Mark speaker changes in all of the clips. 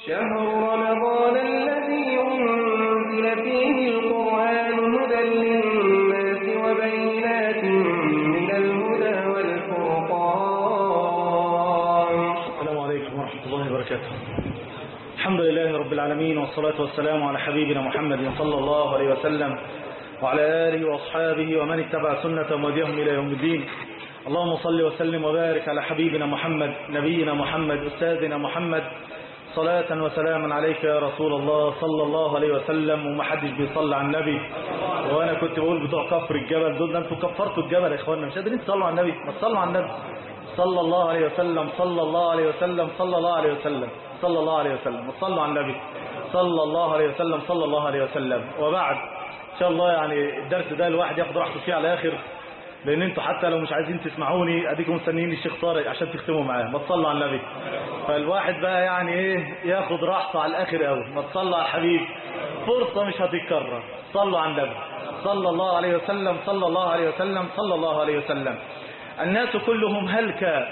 Speaker 1: شهر رمضان الذي أنزل فيه القرآن هدى للناس وبينات من الهدى والفرقان
Speaker 2: السلام عليكم ورحمة الله وبركاته الحمد لله رب العالمين والصلاة والسلام على حبيبنا محمد صلى الله عليه وسلم وعلى آله وأصحابه ومن اتبع سنة وهديهم إلى يوم الدين اللهم صل وسلم وبارك على حبيبنا محمد نبينا محمد أستاذنا محمد صلاة وسلاما عليك يا رسول الله صلى الله عليه وسلم ومحدش بيصلي على النبي وانا كنت بقول بتوع كفر الجبل دول ده انتوا كفرتوا الجبل يا اخوانا مش قادرين تصلوا على النبي ما تصلوا على النبي صلى الله عليه وسلم صلى الله عليه وسلم صلى الله عليه وسلم صلى الله عليه وسلم وصلوا على النبي صلى الله عليه وسلم صلى الله عليه وسلم وبعد ان شاء الله يعني الدرس ده الواحد ياخد راحته فيه على الاخر لان انتوا حتى لو مش عايزين تسمعوني اديكم مستنيين الشيخ طارق عشان تختموا معاه ما تصلوا على النبي فالواحد بقى يعني ايه ياخد راحته على الاخر قوي ما تصلوا على الحبيب فرصه مش هتتكرر صلوا على النبي صلى الله عليه وسلم صلى الله عليه وسلم صلى الله عليه وسلم الناس كلهم هلك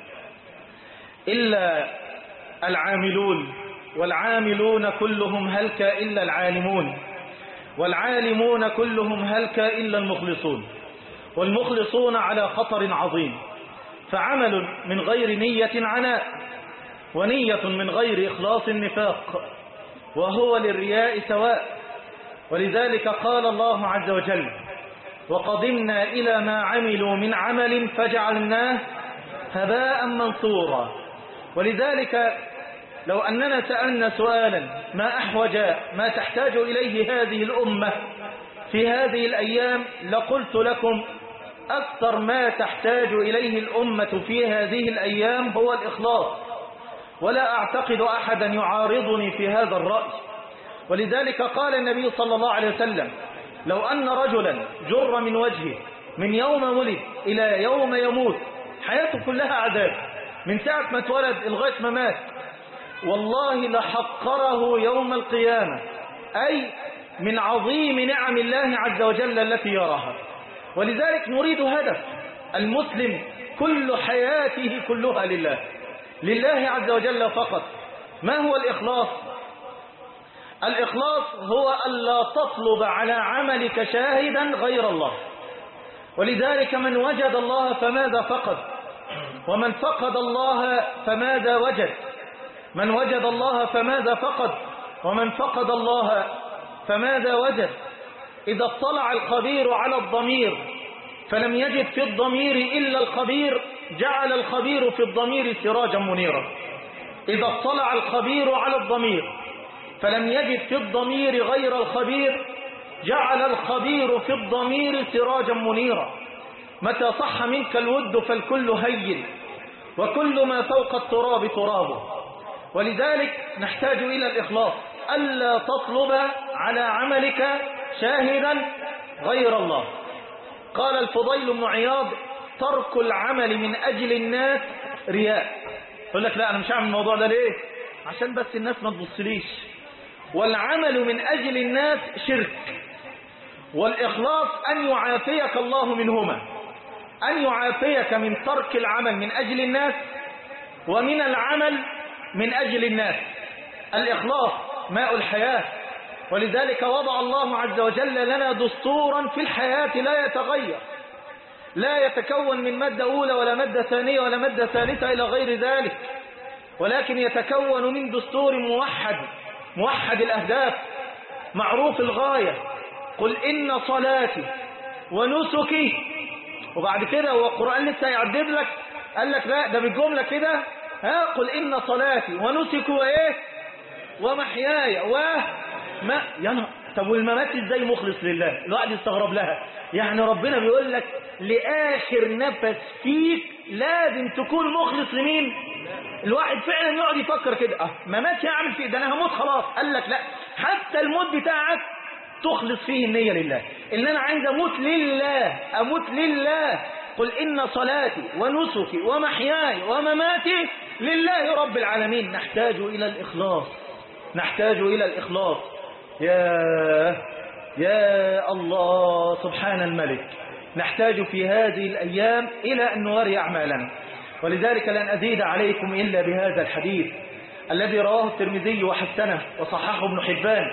Speaker 2: إلا العاملون والعاملون كلهم هلك إلا العالمون والعالمون كلهم هلك إلا المخلصون والمخلصون على خطر عظيم فعمل من غير نية عناء ونية من غير إخلاص النفاق وهو للرياء سواء ولذلك قال الله عز وجل وقدمنا إلى ما عملوا من عمل فجعلناه هباء منصورا ولذلك لو أننا سألنا سؤالا ما أحوج ما تحتاج إليه هذه الأمة في هذه الأيام لقلت لكم أكثر ما تحتاج إليه الأمة في هذه الأيام هو الإخلاص ولا أعتقد أحدا يعارضني في هذا الرأي ولذلك قال النبي صلى الله عليه وسلم لو أن رجلا جر من وجهه من يوم ولد إلى يوم يموت حياته كلها عذاب من ساعة ما اتولد لغاية ما مات والله لحقره يوم القيامة أي من عظيم نعم الله عز وجل التي يراها ولذلك نريد هدف المسلم كل حياته كلها لله لله عز وجل فقط ما هو الإخلاص الإخلاص هو ألا تطلب على عملك شاهدا غير الله ولذلك من وجد الله فماذا فقد ومن فقد الله فماذا وجد من وجد الله فماذا فقد ومن فقد الله فماذا وجد إذا اطلع الخبير على الضمير فلم يجد في الضمير إلا الخبير جعل الخبير في الضمير سراجا منيرا إذا اطلع الخبير على الضمير فلم يجد في الضمير غير الخبير جعل الخبير في الضمير سراجا منيرا متى صح منك الود فالكل هين وكل ما فوق التراب ترابه ولذلك نحتاج إلى الإخلاص ألا تطلب على عملك شاهدا غير الله قال الفضيل بن عياض ترك العمل من أجل الناس رياء يقول لك لا أنا مش هعمل الموضوع ده ليه عشان بس الناس ما تبصليش والعمل من أجل الناس شرك والإخلاص أن يعافيك الله منهما أن يعافيك من ترك العمل من أجل الناس ومن العمل من أجل الناس الإخلاص ماء الحياة ولذلك وضع الله عز وجل لنا دستورا في الحياة لا يتغير لا يتكون من مادة أولى ولا مادة ثانية ولا مادة ثالثة إلى غير ذلك ولكن يتكون من دستور موحد موحد الأهداف معروف الغاية قل إن صلاتي ونسكي وبعد كده هو القرآن لسه يعدد لك قال لك لا ده بالجملة كده ها قل إن صلاتي ونسكي وإيه ومحياي و ما يعني طب والممات ازاي مخلص لله الواحد يستغرب لها يعني ربنا بيقول لك لآخر نفس فيك لازم تكون مخلص لمين الواحد فعلا يقعد يفكر كده اه مماتي اعمل فيه ده انا هموت خلاص قال لك لا حتى الموت بتاعك تخلص فيه النية لله ان انا عايز اموت لله اموت لله قل ان صلاتي ونسكي ومحياي ومماتي لله رب العالمين نحتاج الى الاخلاص نحتاج الى الاخلاص يا يا الله سبحان الملك نحتاج في هذه الأيام إلى أن نوري أعمالنا ولذلك لن أزيد عليكم إلا بهذا الحديث الذي رواه الترمذي وحسنه وصححه ابن حبان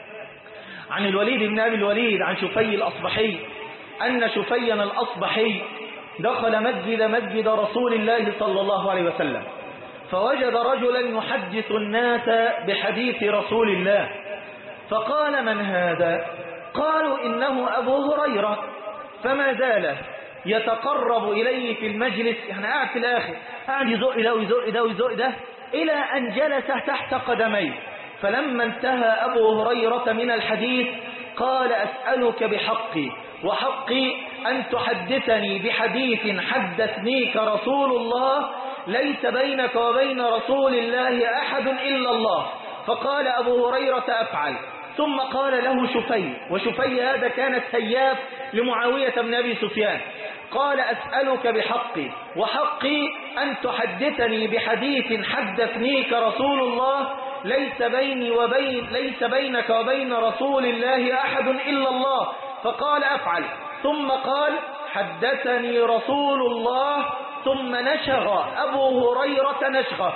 Speaker 2: عن الوليد بن أبي الوليد عن شفي الأصبحي أن شفيا الأصبحي دخل مسجد مسجد رسول الله صلى الله عليه وسلم فوجد رجلا يحدث الناس بحديث رسول الله فقال من هذا قالوا إنه أبو هريرة فما زال يتقرب إليه في المجلس يعني قاعد في الآخر قاعد يزق ده ويزق ده ويزق ده إلى أن جلس تحت قدميه فلما انتهى أبو هريرة من الحديث قال أسألك بحقي وحقي أن تحدثني بحديث حدثنيك رسول الله ليس بينك وبين رسول الله أحد إلا الله فقال أبو هريرة أفعل ثم قال له شفي وشفي هذا كان سياف لمعاوية بن أبي سفيان قال أسألك بحقي وحقي أن تحدثني بحديث حدثنيك رسول الله ليس بيني وبين ليس بينك وبين رسول الله أحد إلا الله فقال أفعل ثم قال حدثني رسول الله ثم نشغ أبو هريرة نشغة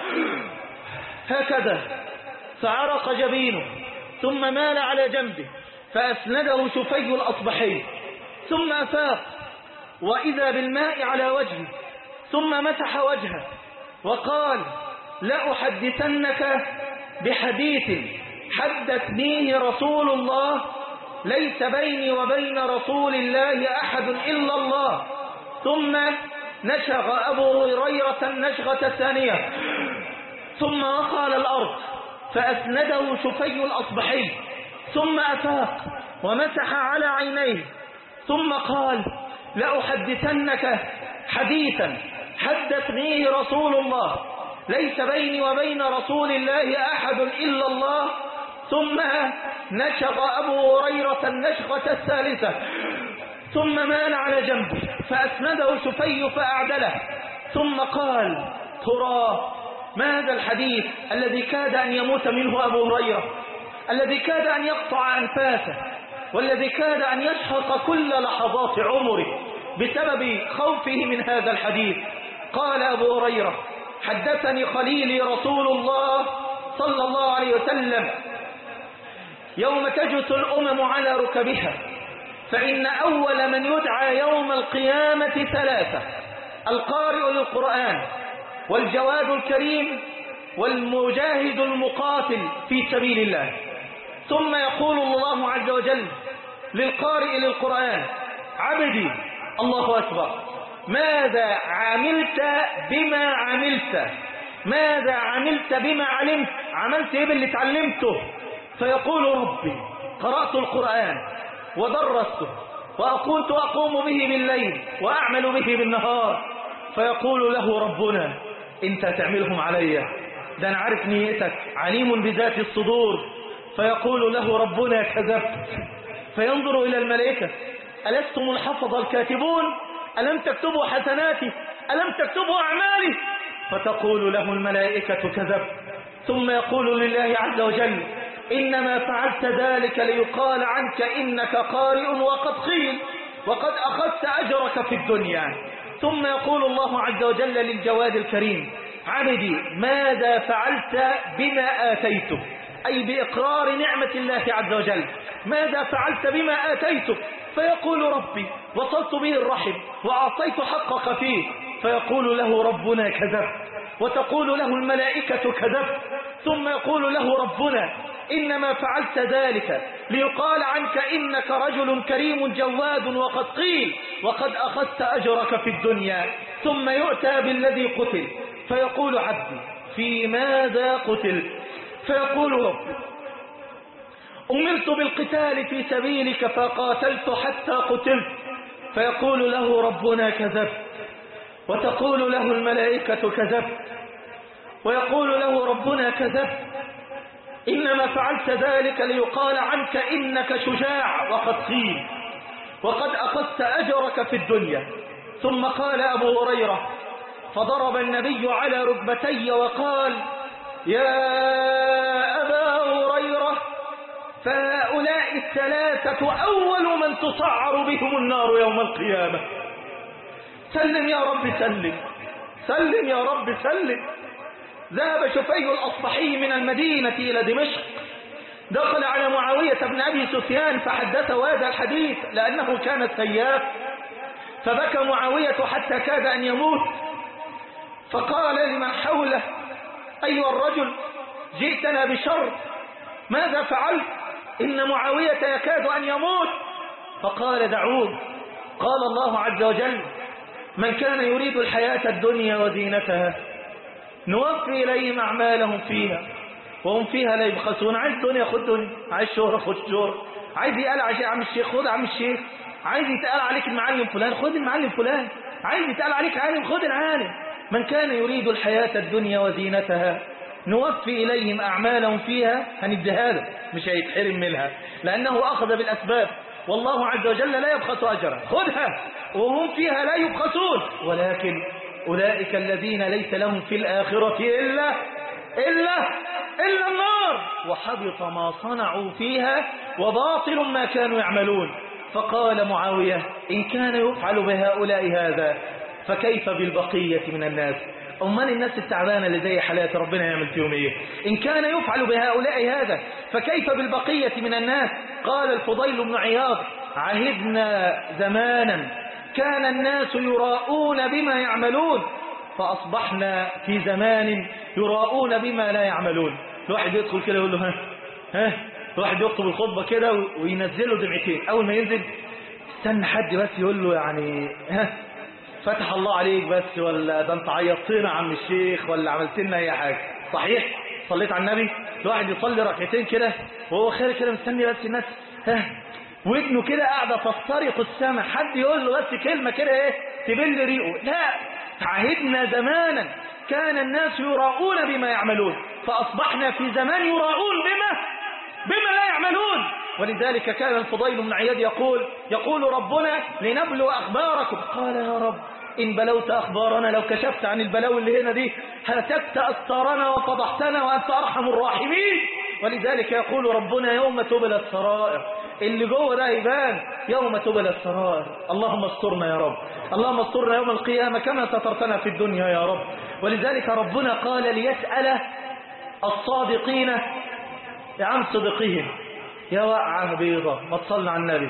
Speaker 2: هكذا فعرق جبينه ثم مال على جنبه فأسنده شفي الأصبحي ثم أفاق وإذا بالماء على وجهه ثم مسح وجهه وقال لأحدثنك بحديث حدثنيه رسول الله ليس بيني وبين رسول الله أحد إلا الله ثم نشغ أبو هريرة النشغة الثانية ثم وقع على الأرض فأسنده شفي الأصبحي ثم أفاق ومسح على عينيه ثم قال لأحدثنك حديثا حدثنيه رسول الله ليس بيني وبين رسول الله أحد إلا الله ثم نشغ أبو هريرة النشغة الثالثة ثم مال على جنبه فأسنده شفي فأعدله ثم قال ترى ما هذا الحديث الذي كاد أن يموت منه أبو هريرة الذي كاد أن يقطع أنفاسه والذي كاد أن يشهق كل لحظات عمره بسبب خوفه من هذا الحديث قال أبو هريرة حدثني خليلي رسول الله صلى الله عليه وسلم يوم تجث الأمم على ركبها فإن أول من يدعى يوم القيامة ثلاثة القارئ للقرآن والجواد الكريم والمجاهد المقاتل في سبيل الله ثم يقول الله عز وجل للقارئ للقرآن عبدي الله أكبر ماذا عملت بما عملت ماذا عملت بما علمت عملت ايه باللي اتعلمته فيقول ربي قرأت القرآن ودرسته وأكنت أقوم به بالليل وأعمل به بالنهار فيقول له ربنا انت تعملهم علي ده انا عارف نيتك عليم بذات الصدور فيقول له ربنا كذبت فينظر إلى الملائكة ألستم الحفظ الكاتبون ألم تكتبوا حسناتي ألم تكتبوا أعمالي فتقول له الملائكة كذبت ثم يقول لله عز وجل إنما فعلت ذلك ليقال عنك إنك قارئ وقد قيل وقد أخذت أجرك في الدنيا ثم يقول الله عز وجل للجواد الكريم عبدي ماذا فعلت بما آتيتك أي بإقرار نعمة الله عز وجل ماذا فعلت بما آتيتك فيقول ربي وصلت به الرحم وأعطيت حقك فيه فيقول له ربنا كذبت وتقول له الملائكة كذبت ثم يقول له ربنا إنما فعلت ذلك ليقال عنك إنك رجل كريم جواد وقد قيل وقد أخذت أجرك في الدنيا ثم يؤتى بالذي قتل فيقول عبدي في ماذا قتل فيقول ربي أمرت بالقتال في سبيلك فقاتلت حتى قتلت فيقول له ربنا كذبت وتقول له الملائكة كذبت ويقول له ربنا كذبت إنما فعلت ذلك ليقال عنك إنك شجاع وقد قيل وقد أخذت أجرك في الدنيا ثم قال أبو هريرة فضرب النبي على ركبتي وقال يا أبا هريرة فهؤلاء الثلاثة أول من تصعر بهم النار يوم القيامة سلم يا رب سلم سلم يا رب سلم ذهب شفي الأصبحي من المدينة إلى دمشق دخل على معاوية بن أبي سفيان فحدثه هذا الحديث لأنه كان سياف فبكى معاوية حتى كاد أن يموت فقال لمن حوله أيها الرجل جئتنا بشر ماذا فعلت إن معاوية يكاد أن يموت فقال دعوه قال الله عز وجل من كان يريد الحياة الدنيا وزينتها نوفي إليهم أعمالهم فيها وهم فيها لا يبخسون عايز دنيا خد دنيا عايز شهرة خد شهرة عايز يقال عشان عم الشيخ خد عم الشيخ عايز يتقال عليك المعلم فلان خد المعلم فلان عايز يتقال عليك عالم خد العالم من كان يريد الحياة الدنيا وزينتها نوفي إليهم أعمالهم فيها هنديها له مش هيتحرم منها لأنه أخذ بالأسباب والله عز وجل لا يبخس أجرا خذها وهم فيها لا يبخسون ولكن أولئك الذين ليس لهم في الآخرة إلا إلا إلا النار وحبط ما صنعوا فيها وباطل ما كانوا يعملون فقال معاوية إن كان يفعل بهؤلاء هذا فكيف بالبقية من الناس أمال الناس التعبانة اللي زي حالات ربنا يعمل فيهم إيه إن كان يفعل بهؤلاء هذا فكيف بالبقية من الناس قال الفضيل بن عياض عهدنا زمانا كان الناس يراءون بما يعملون فأصبحنا في زمان يراءون بما لا يعملون الواحد يدخل كده يقول له ها ها الواحد يكتب الخطبة كده وينزله دمعتين أول ما ينزل استنى حد بس يقول له يعني ها فتح الله عليك بس ولا ده انت عيطتنا عم الشيخ ولا عملت لنا اي حاجه صحيح صليت على النبي الواحد يصلي ركعتين كده وهو خارج كده مستني بس الناس ها ودنه كده قاعده تسترق السماء حد يقول له بس كلمه كده ايه تبل ريقه لا عهدنا زمانا كان الناس يراؤون بما يعملون فاصبحنا في زمان يراؤون بما بما لا يعملون ولذلك كان الفضيل بن عياد يقول يقول ربنا لنبلو أخباركم قال يا رب إن بلوت أخبارنا لو كشفت عن البلاوي اللي هنا دي هتكت أستارنا وفضحتنا وأنت أرحم الراحمين ولذلك يقول ربنا يوم تبلى السرائر اللي جوه ده يبان يوم تبلى السرائر اللهم استرنا يا رب اللهم استرنا يوم القيامة كما سترتنا في الدنيا يا رب ولذلك ربنا قال ليسأل الصادقين عن صدقهم يا وقعة بيضة ما تصلى على النبي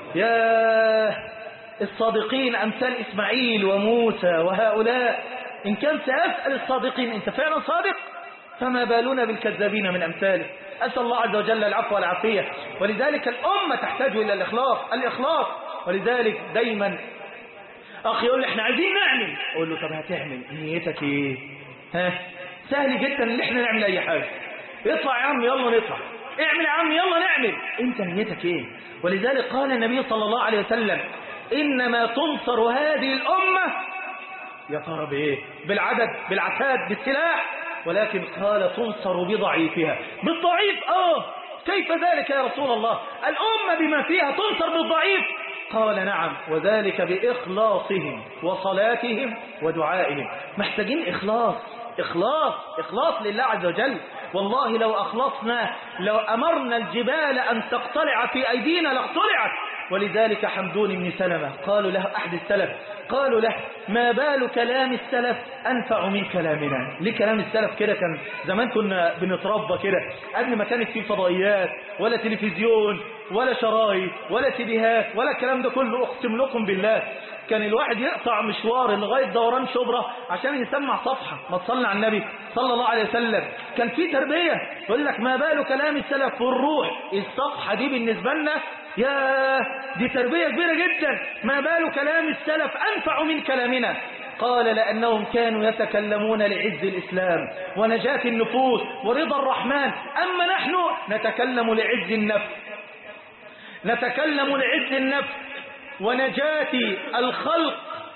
Speaker 2: يا الصادقين أمثال إسماعيل وموسى وهؤلاء إن كان سأسأل الصادقين أنت فعلا صادق فما بالنا بالكذابين من أمثاله أسأل الله عز وجل العفو والعافية ولذلك الأمة تحتاج إلى الإخلاص الإخلاص ولذلك دايما أخي يقول لي احنا عايزين نعمل أقول له طب هتعمل نيتك إيه ها سهل جدا ان احنا نعمل أي حاجة اطلع يا عم يلا نطلع اعمل يا عم يلا نعمل انت نيتك ايه ولذلك قال النبي صلى الله عليه وسلم انما تنصر هذه الامه يا ترى بايه بالعدد بالعتاد بالسلاح ولكن قال تنصر بضعيفها بالضعيف اه كيف ذلك يا رسول الله الامه بما فيها تنصر بالضعيف قال نعم وذلك باخلاصهم وصلاتهم ودعائهم محتاجين اخلاص إخلاص إخلاص لله عز وجل والله لو أخلصنا لو أمرنا الجبال أن تقتلع في أيدينا لاقتلعت ولذلك حمدون بن سلمة قالوا له أحد السلف قالوا له ما بال كلام السلف أنفع من كلامنا ليه كلام السلف كده كان زمان كنا بنتربى كده قبل ما كانت في فضائيات ولا تلفزيون ولا شرايط ولا سيديهات ولا الكلام ده كله أقسم لكم بالله كان الواحد يقطع مشوار لغاية دوران شبرا عشان يسمع صفحة ما تصلي على النبي صلى الله عليه وسلم كان في تربية يقول لك ما بال كلام السلف والروح الصفحة دي بالنسبة لنا يا دي تربية كبيرة جدا ما بال كلام السلف أنفع من كلامنا قال لأنهم كانوا يتكلمون لعز الإسلام ونجاة النفوس ورضا الرحمن أما نحن نتكلم لعز النفس نتكلم لعز النفس ونجاة الخلق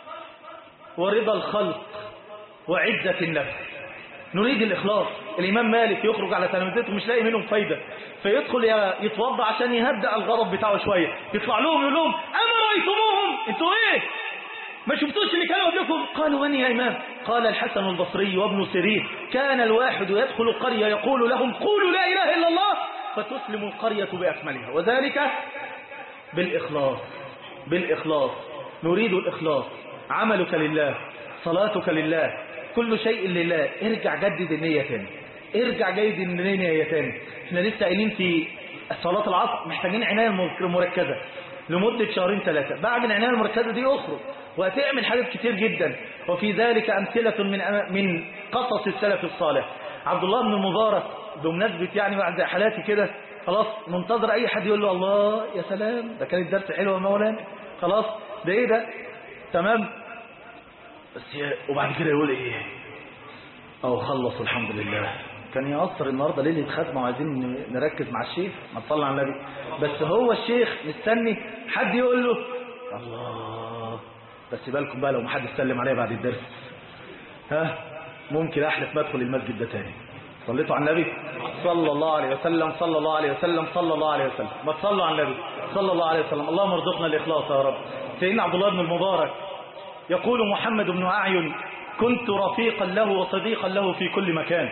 Speaker 2: ورضا الخلق وعزة النفس نريد الإخلاص الإمام مالك يخرج على تلامذته مش لاقي منهم فايدة فيدخل يتوضع عشان يهدأ الغضب بتاعه شوية يطلع لهم يقول لهم أما رأيتموهم انتوا إيه ما شفتوش اللي كانوا قبلكم قالوا من يا إمام قال الحسن البصري وابن سيرين كان الواحد يدخل القرية يقول لهم قولوا لا إله إلا الله فتسلم القرية بأكملها وذلك بالإخلاص بالإخلاص نريد الإخلاص عملك لله صلاتك لله كل شيء لله ارجع جدد النية تاني ارجع جيد النية تاني احنا لسه قايلين في صلاة العصر محتاجين عناية مركزة لمدة شهرين ثلاثة بعد العناية المركزة دي اخرج وهتعمل حاجات كتير جدا وفي ذلك أمثلة من من قصص السلف الصالح عبد الله بن المبارك بمناسبة يعني بعد حالاتي كده خلاص منتظر أي حد يقول له الله يا سلام ده كان الدرس حلو يا مولانا خلاص ده إيه ده تمام بس وبعد كده يقول إيه أو خلص الحمد لله كان يقصر النهاردة ليلة ختمة وعايزين نركز مع الشيخ ما تصلي على النبي بس هو الشيخ مستني حد يقول له الله بس بالكم بقى لو ما حد سلم عليا بعد الدرس ها ممكن احلف ما ادخل المسجد ده تاني صليتوا على النبي صلى الله عليه وسلم صلى الله عليه وسلم صلى الله عليه وسلم ما تصلوا على النبي صلى الله عليه وسلم اللهم ارزقنا الاخلاص يا رب سيدنا عبد الله بن المبارك يقول محمد بن اعين كنت رفيقا له وصديقا له في كل مكان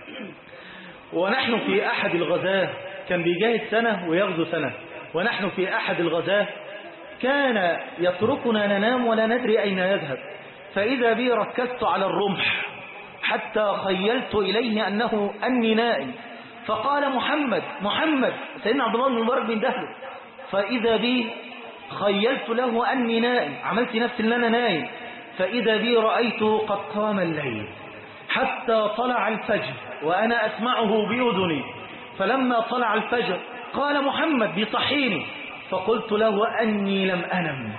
Speaker 2: ونحن في احد الغزاه كان بيجاهد سنه ويغزو سنه ونحن في احد الغزاه كان يتركنا ننام ولا ندري أين يذهب فإذا بي ركزت على الرمح حتى خيلت إليه أنه أني نائم فقال محمد محمد سيدنا عبد الله بن المبارك بن دهله فإذا بي خيلت له أني نائم عملت نفسي أن أنا نائم فإذا بي رأيته قد قام الليل حتى طلع الفجر وأنا أسمعه بأذني فلما طلع الفجر قال محمد بصحيني فقلت له أني لم أنم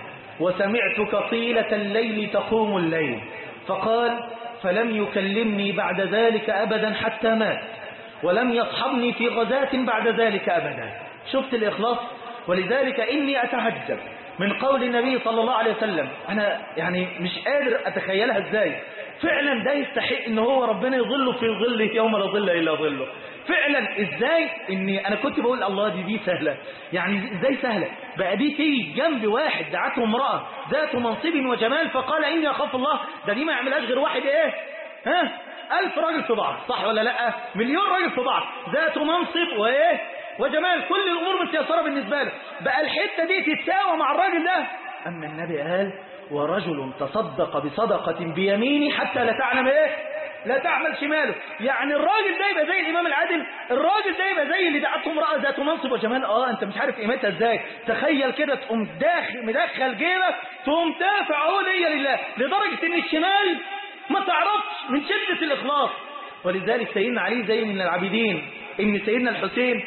Speaker 2: وسمعتك طيلة الليل تقوم الليل فقال فلم يكلمني بعد ذلك أبدا حتى مات ولم يصحبني في غزاة بعد ذلك أبدا شفت الإخلاص ولذلك إني أتعجب من قول النبي صلى الله عليه وسلم أنا يعني مش قادر أتخيلها إزاي فعلا ده يستحق ان هو ربنا يظله في ظله يوم لا ظل الا ظله فعلا ازاي اني انا كنت بقول الله دي دي سهله يعني ازاي سهله بقى دي تيجي جنب واحد دعته امراه ذات منصب وجمال فقال اني اخاف الله ده دي ما يعملهاش غير واحد ايه ها ألف راجل في بعض صح ولا لا مليون راجل في بعض ذات منصب وايه وجمال كل الامور متيسره بالنسبه له بقى الحته دي تتساوى مع الراجل ده اما النبي قال ورجل تصدق بصدقة بيمينه حتى لا تعلم ايه لا تعمل شماله يعني الراجل ده يبقى زي الامام العادل الراجل ده يبقى زي اللي دعته امرأة ذات منصب وجمال اه انت مش عارف قيمتها ازاي تخيل كده تقوم داخل مدخل جيبك تقوم دافع عودية لله لدرجة ان الشمال ما تعرفش من شدة الاخلاص ولذلك سيدنا علي زي من العابدين ان سيدنا الحسين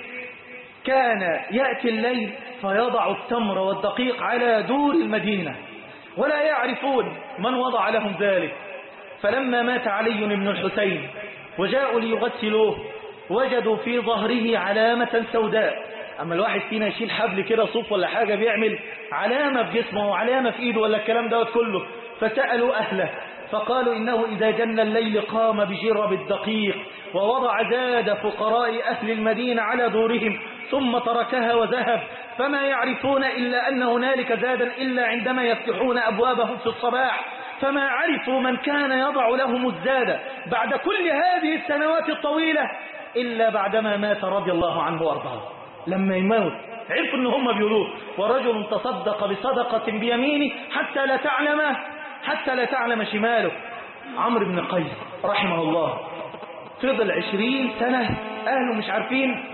Speaker 2: كان يأتي الليل فيضع التمر والدقيق على دور المدينة ولا يعرفون من وضع لهم ذلك فلما مات علي بن الحسين وجاءوا ليغسلوه وجدوا في ظهره علامة سوداء أما الواحد فينا يشيل حبل كده صوف ولا حاجة بيعمل علامة في جسمه وعلامة في إيده ولا الكلام دوت كله فسألوا أهله فقالوا إنه إذا جن الليل قام بجرب الدقيق ووضع زاد فقراء أهل المدينة على دورهم ثم تركها وذهب فما يعرفون إلا أن هنالك زادا إلا عندما يفتحون أبوابهم في الصباح فما عرفوا من كان يضع لهم الزاد بعد كل هذه السنوات الطويلة إلا بعدما مات رضي الله عنه وارضاه لما يموت عرفوا ان هم بيقولوه ورجل تصدق بصدقة بيمينه حتى لا تعلم حتى لا تعلم شماله عمرو بن قيس رحمه الله فضل عشرين سنة أهله مش عارفين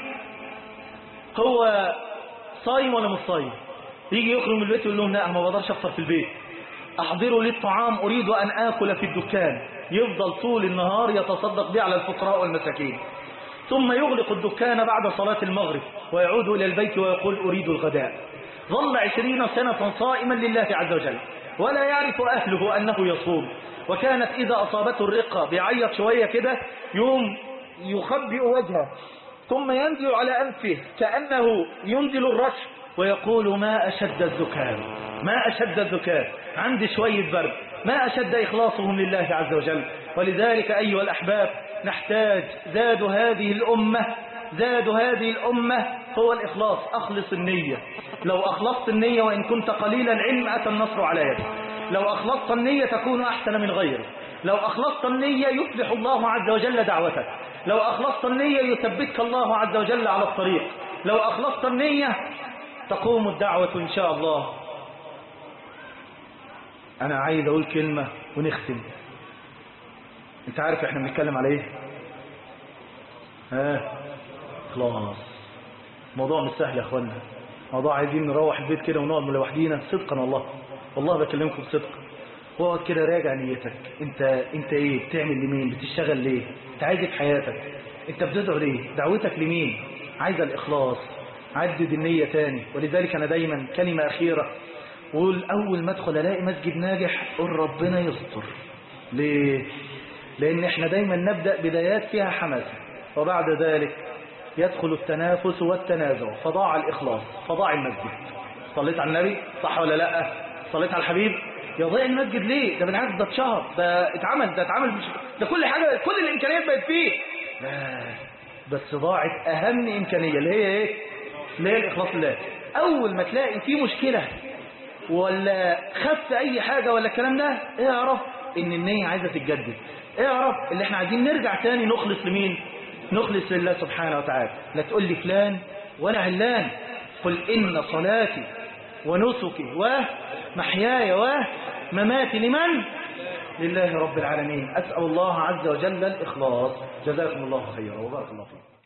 Speaker 2: هو صايم ولا مش صايم يجي يخرج من البيت يقول لهم لا ما بقدرش افطر في البيت احضروا لي الطعام اريد ان اكل في الدكان يفضل طول النهار يتصدق به على الفقراء والمساكين ثم يغلق الدكان بعد صلاة المغرب ويعود إلى البيت ويقول أريد الغداء ظل عشرين سنة صائما لله عز وجل ولا يعرف أهله أنه يصوم وكانت إذا أصابته الرقة بيعيط شوية كده يوم يخبئ وجهه ثم ينزل على أنفه كأنه ينزل الرشف ويقول ما أشد الزكام ما أشد الزكام عندي شوية برد ما أشد إخلاصهم لله عز وجل ولذلك أيها الأحباب نحتاج زاد هذه الأمة زاد هذه الأمة هو الإخلاص أخلص النية لو أخلصت النية وإن كنت قليل العلم أتى النصر على يدك لو أخلصت النية تكون أحسن من غيرك لو أخلصت النية يصلح الله عز وجل دعوتك لو أخلصت النية يثبتك الله عز وجل على الطريق لو أخلصت النية تقوم الدعوة إن شاء الله أنا عايز أقول كلمة ونختم انت عارف احنا بنتكلم على ايه ها خلاص موضوع مش سهل يا اخوانا موضوع عايزين نروح البيت كده ونقعد لوحدينا صدقا والله والله بكلمكم بصدق واقعد كده راجع نيتك انت انت ايه بتعمل لمين بتشتغل ليه انت عايز إيه في حياتك انت بتدعو ليه دعوتك لمين عايز الاخلاص عدد النية تاني ولذلك انا دايما كلمة اخيرة قول اول ما ادخل الاقي مسجد ناجح قول ربنا يستر ليه لان احنا دايما نبدأ بدايات فيها حماسة وبعد ذلك يدخل التنافس والتنازع فضاع الإخلاص فضاع المسجد صليت على النبي صح ولا لا صليت على الحبيب يضيع المسجد ليه ده بالعكس ده اتشهر ده اتعمل ده اتعمل مش ده كل حاجة كل الإمكانيات بقت فيه لا بس ضاعت أهم إمكانية اللي هي إيه اللي هي الإخلاص لله أول ما تلاقي في مشكلة ولا خف أي حاجة ولا الكلام ده اعرف إن النية عايزة تتجدد اعرف اللي احنا عايزين نرجع تاني نخلص لمين نخلص لله سبحانه وتعالى لا تقول لي فلان ولا علان قل إن صلاتي ونسكي ومحياي ومماتي لمن لله رب العالمين أسأل الله عز وجل الإخلاص جزاكم الله خيرا وبارك الله فيكم